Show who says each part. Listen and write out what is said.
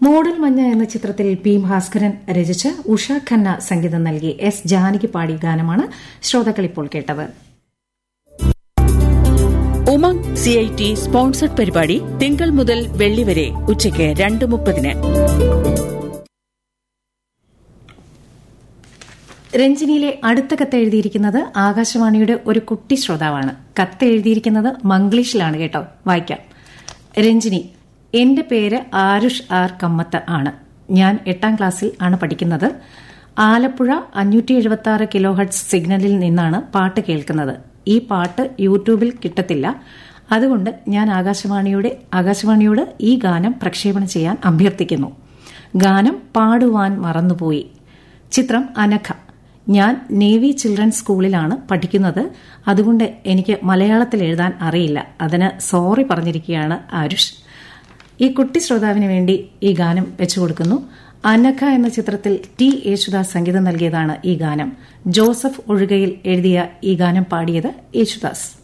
Speaker 1: model മഞ്ഞ എന്ന ചിത്രത്തിൽ പി ഭാസ്കരൻ രചിച്ച് ഉഷ ഖന്ന സംഗീതം നൽകി എസ് ജാനകി പാടിയ ഗാനമാണ് ശ്രോതാക്കൾ ഇപ്പോൾ കേട്ടത്
Speaker 2: Umang C I T sponsored പരിപാടി തിങ്കൾ മുതൽ വെള്ളി വരെ ഉച്ചയ്ക്ക് രണ്ട് മുപ്പതിന്
Speaker 1: രഞ്ജിനിയിലെ അടുത്ത കത്ത് എഴുതിയിരിക്കുന്നത് ആകാശവാണിയുടെ ഒരു കുട്ടി ശ്രോതാവാണ് കത്ത് എഴുതിയിരിക്കുന്നത് മംഗ്ലീഷിലാണ് കേട്ടോ വായിക്കാം രഞ്ജിനി എന്റെ പേര് ആരുഷ് ആർ കമ്മത്ത് ആണ് ഞാൻ എട്ടാം ക്ലാസ്സിൽ ആണ് പഠിക്കുന്നത് ആലപ്പുഴ അഞ്ഞൂറ്റി എഴുപത്തി ആറ് കിലോ ഹെർട്സ് സിഗ്നലിൽ നിന്നാണ് പാട്ട് കേൾക്കുന്നത് ഈ പാട്ട് യൂട്യൂബിൽ കിട്ടത്തില്ല അതുകൊണ്ട് ഞാൻ ആകാശവാണിയുടെ ആകാശവാണിയോട് ഈ ഗാനം പ്രക്ഷേപണം ചെയ്യാൻ അഭ്യർത്ഥിക്കുന്നു ഗാനം പാടുവാൻ മറന്നുപോയി ചിത്രം അനഘ ഞാൻ നേവി ചിൽഡ്രൻസ് സ്കൂളിലാണ് പഠിക്കുന്നത് അതുകൊണ്ട് എനിക്ക് മലയാളത്തിൽ എഴുതാൻ അറിയില്ല അതിന് സോറി പറഞ്ഞിരിക്കുകയാണ് ആരുഷ് ഈ കുട്ടി ശ്രോതാവിന് വേണ്ടി ഈ ഗാനം വെച്ചു കൊടുക്കുന്നു അനഘ എന്ന ചിത്രത്തിൽ ടി യേശുദാസ് സംഗീതം നൽകിയതാണ് ഈ ഗാനം ജോസഫ് ഒഴുകയിൽ എഴുതിയ ഈ ഗാനം പാടിയത് യേശുദാസ്